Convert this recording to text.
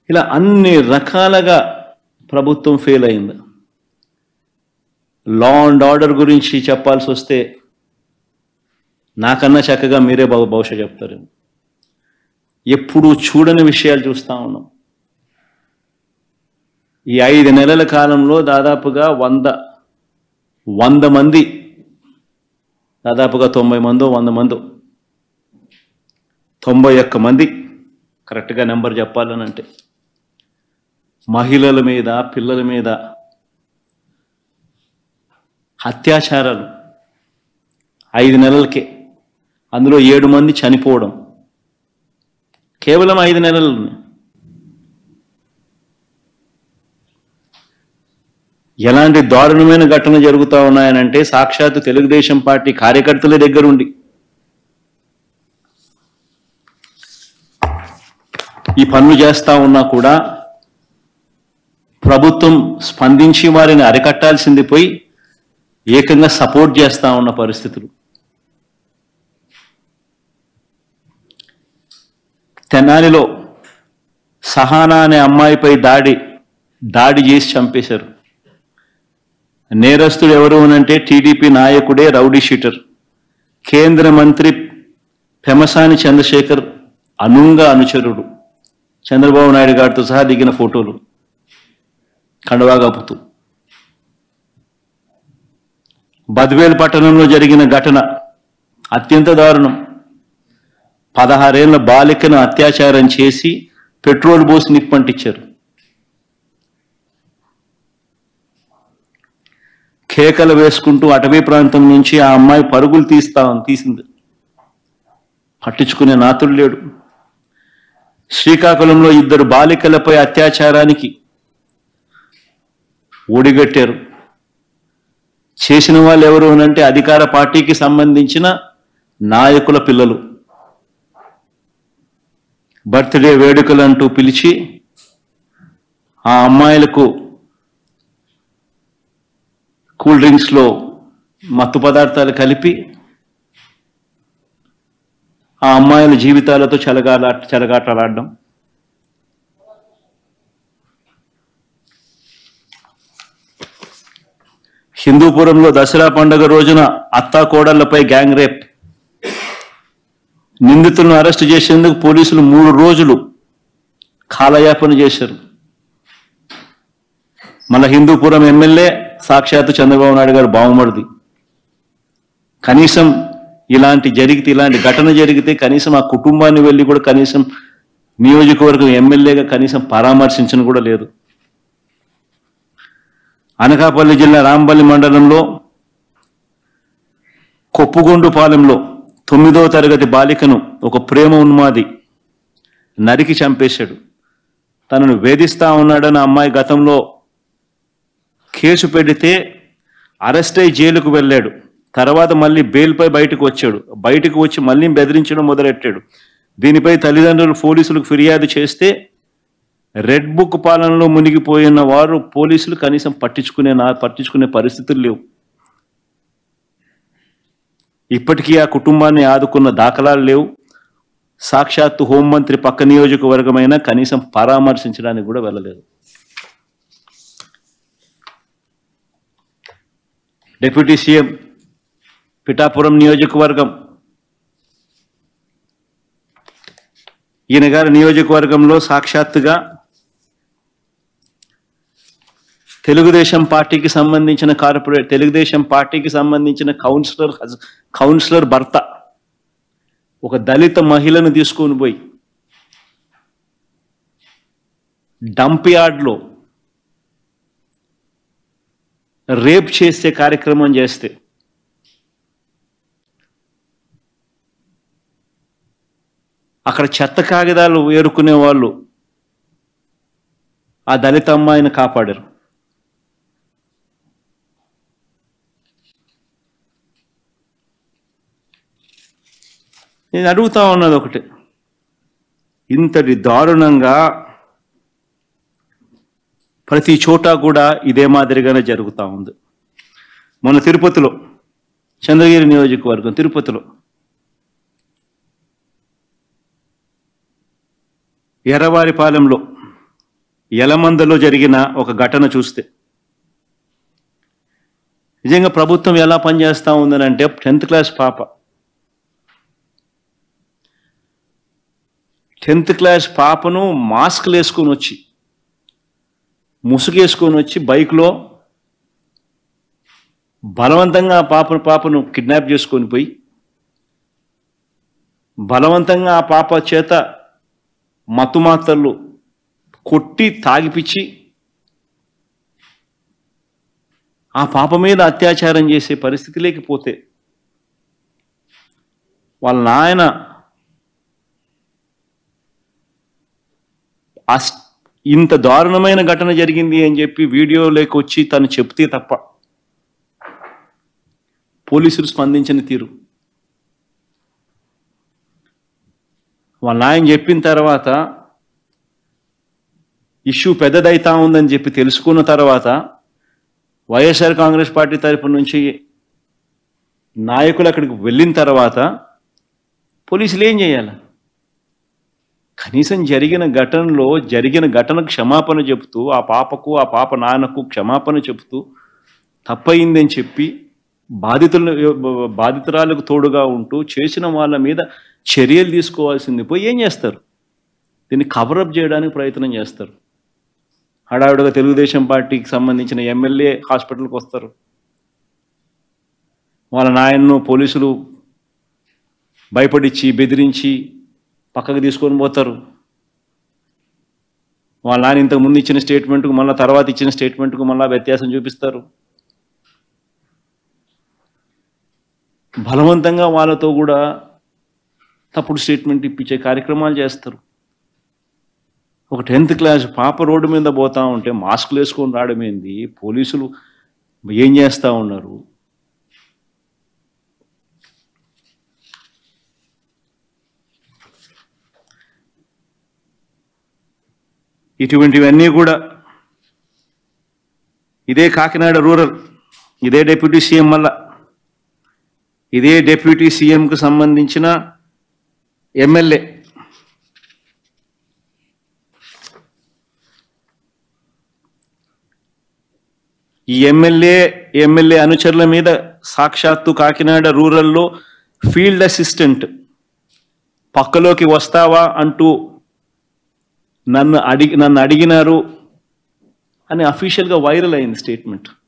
ఇలా అన్ని రకాలుగా ప్రభుత్వం ఫెయిల్ అయింది లా అండ్ ఆర్డర్ గురించి చెప్పాల్సి వస్తే నాకన్నా చక్కగా మీరే బహు బహుశా చెప్తారు ఎప్పుడు చూడని విషయాలు చూస్తూ ఉన్నాం ఈ ఐదు నెలల కాలంలో దాదాపుగా వంద వంద మంది దాదాపుగా తొంభై మందో వంద మందో తొంభై ఒక్క మంది కరెక్ట్గా నెంబర్ చెప్పాలని అంటే మహిళల మీద పిల్లల మీద అత్యాచారాలు ఐదు నెలలకే అందులో ఏడు మంది చనిపోవడం కేవలం ఐదు నెలలు ఎలాంటి దారుణమైన ఘటన జరుగుతూ ఉన్నాయనంటే సాక్షాత్తు తెలుగుదేశం పార్టీ కార్యకర్తల దగ్గరుండి ఈ పనులు చేస్తా ఉన్నా కూడా ప్రభుత్వం స్పందించి వారిని అరికట్టాల్సింది పోయి ఏకంగా సపోర్ట్ చేస్తా ఉన్న పరిస్థితులు తెనాలిలో సహానా అనే అమ్మాయిపై దాడి దాడి చేసి చంపేశారు నేరస్తుడు ఎవరు అనంటే టీడీపీ నాయకుడే రౌడీ షీటర్ కేంద్ర మంత్రి పెమసాని చంద్రశేఖర్ అనుంగ అనుచరుడు చంద్రబాబు నాయుడు గారితో సహా దిగిన ఫోటోలు కండవా కప్పుతూ బద్వేల్ పట్టణంలో జరిగిన ఘటన అత్యంత దారుణం పదహారేళ్ల బాలికను అత్యాచారం చేసి పెట్రోల్ పోసి నిప్పంటించారు కేకలు వేసుకుంటూ అటవీ ప్రాంతం నుంచి ఆ అమ్మాయి పరుగులు తీస్తా తీసింది పట్టించుకునే నాతుడు లేడు శ్రీకాకుళంలో ఇద్దరు బాలికలపై అత్యాచారానికి ఓడిగట్టారు చేసిన వాళ్ళు ఎవరు అంటే అధికార పార్టీకి సంబంధించిన నాయకుల పిల్లలు బర్త్డే వేడుకలు అంటూ పిలిచి ఆ అమ్మాయిలకు కూల్ డ్రింక్స్లో మత్తు పదార్థాలు కలిపి ఆ అమ్మాయిల జీవితాలతో చెలగాల చెలగాటలాడడం హిందూపురంలో దసరా పండుగ రోజున అత్తా కోడళ్లపై గ్యాంగ్ రేప్ నిందితులను అరెస్టు చేసేందుకు పోలీసులు మూడు రోజులు కాలయాపన చేశారు మళ్ళా హిందూపురం ఎమ్మెల్యే సాక్షాత్తు చంద్రబాబు నాయుడు గారు బావమరిది కనీసం ఇలాంటి జరిగితే ఇలాంటి ఘటన జరిగితే కనీసం ఆ కుటుంబాన్ని వెళ్ళి కూడా కనీసం నియోజకవర్గం ఎమ్మెల్యేగా కనీసం పరామర్శించను కూడా లేదు అనకాపల్లి జిల్లా రాంపల్లి మండలంలో కొప్పుగొండు పాలెంలో తొమ్మిదో తరగతి బాలికను ఒక ప్రేమ ఉన్మాది నరికి చంపేశాడు తనను వేధిస్తా ఉన్నాడని ఆ అమ్మాయి గతంలో కేసు పెడితే అరెస్ట్ అయి జైలుకు వెళ్ళాడు తర్వాత మళ్ళీ బెయిల్పై బయటకు వచ్చాడు బయటకు వచ్చి మళ్ళీ బెదిరించడం మొదలెట్టాడు దీనిపై తల్లిదండ్రులు పోలీసులకు ఫిర్యాదు చేస్తే రెడ్ బుక్ పాలనలో మునిగిపోయిన వారు పోలీసులు కనీసం పట్టించుకునే నా పట్టించుకునే పరిస్థితులు లేవు ఇప్పటికీ ఆ కుటుంబాన్ని ఆదుకున్న దాఖలాలు లేవు సాక్షాత్తు హోంమంత్రి పక్క నియోజకవర్గమైన కనీసం పరామర్శించడానికి కూడా వెళ్ళలేదు డిప్యూటీ సీఎం పిఠాపురం నియోజకవర్గం ఈయన గారి నియోజకవర్గంలో సాక్షాత్తుగా తెలుగుదేశం పార్టీకి సంబంధించిన కార్పొరేట్ తెలుగుదేశం పార్టీకి సంబంధించిన కౌన్సిలర్ హజ్- కౌన్సిలర్ భర్త ఒక దళిత మహిళను తీసుకొని పోయి డంప్ యార్డ్లో రేప్ చేసే కార్యక్రమం చేస్తే అక్కడ చెత్త కాగితాలు ఏరుకునే వాళ్ళు ఆ దళిత అమ్మాయిని కాపాడారు నేను అడుగుతా ఉన్నది ఒకటి ఇంతటి దారుణంగా ప్రతి చోట కూడా ఇదే మాదిరిగానే జరుగుతూ ఉంది మొన్న తిరుపతిలో చంద్రగిరి నియోజకవర్గం తిరుపతిలో ఎర్రవారిపాలెంలో యలమందలో జరిగిన ఒక ఘటన చూస్తే నిజంగా ప్రభుత్వం ఎలా పనిచేస్తూ ఉందనంటే టెన్త్ క్లాస్ పాప టెన్త్ క్లాస్ పాపను మాస్క్లు వేసుకొని వచ్చి ముసుగేసుకొని వచ్చి బైక్లో బలవంతంగా ఆ పాపను పాపను కిడ్నాప్ చేసుకొని పోయి బలవంతంగా ఆ పాప చేత మత్తుమాతలు కొట్టి తాగిపిచ్చి ఆ పాప మీద అత్యాచారం చేసే పరిస్థితి లేకపోతే వాళ్ళ నాయన అస్ ఇంత దారుణమైన ఘటన జరిగింది అని చెప్పి వీడియోలోకి వచ్చి తను చెప్తే తప్ప పోలీసులు స్పందించిన తీరు వాళ్ళ నాయన చెప్పిన తర్వాత ఇష్యూ పెద్దదైతా ఉందని చెప్పి తెలుసుకున్న తర్వాత వైఎస్ఆర్ కాంగ్రెస్ పార్టీ తరపు నుంచి నాయకులు అక్కడికి వెళ్ళిన తర్వాత పోలీసులు ఏం చేయాలి కనీసం జరిగిన ఘటనలో జరిగిన ఘటనకు క్షమాపణ చెబుతూ ఆ పాపకు ఆ పాప నాన్నకు క్షమాపణ చెబుతూ తప్పయిందని చెప్పి బాధితులు బాధితురాలకు తోడుగా ఉంటూ చేసిన వాళ్ళ మీద చర్యలు తీసుకోవాల్సింది పోయి ఏం చేస్తారు దీన్ని కవరప్ చేయడానికి ప్రయత్నం చేస్తారు హడావుడిగా తెలుగుదేశం పార్టీకి సంబంధించిన ఎమ్మెల్యే హాస్పిటల్కి వస్తారు వాళ్ళ నాయన్ను పోలీసులు భయపడిచ్చి బెదిరించి పక్కకు తీసుకొని పోతారు వాళ్ళ నాన్న ఇంతకు ముందు ఇచ్చిన స్టేట్మెంట్కు మళ్ళీ తర్వాత ఇచ్చిన స్టేట్మెంట్కు మళ్ళీ వ్యత్యాసం చూపిస్తారు బలవంతంగా వాళ్ళతో కూడా తప్పుడు స్టేట్మెంట్ ఇప్పించే కార్యక్రమాలు చేస్తారు ఒక టెన్త్ క్లాస్ పాప రోడ్డు మీద పోతా ఉంటే మాస్కులు వేసుకొని రావడం ఏంది పోలీసులు ఏం చేస్తూ ఉన్నారు ఇటువంటివన్నీ కూడా ఇదే కాకినాడ రూరల్ ఇదే డిప్యూటీ సీఎం మళ్ళా ఇదే డిప్యూటీ సీఎంకు సంబంధించిన ఎమ్మెల్యే ఈ ఎమ్మెల్యే ఎమ్మెల్యే అనుచరుల మీద సాక్షాత్తు కాకినాడ రూరల్లో ఫీల్డ్ అసిస్టెంట్ పక్కలోకి వస్తావా అంటూ నన్ను అడిగి నన్ను అడిగినారు అని అఫీషియల్గా వైరల్ అయింది స్టేట్మెంట్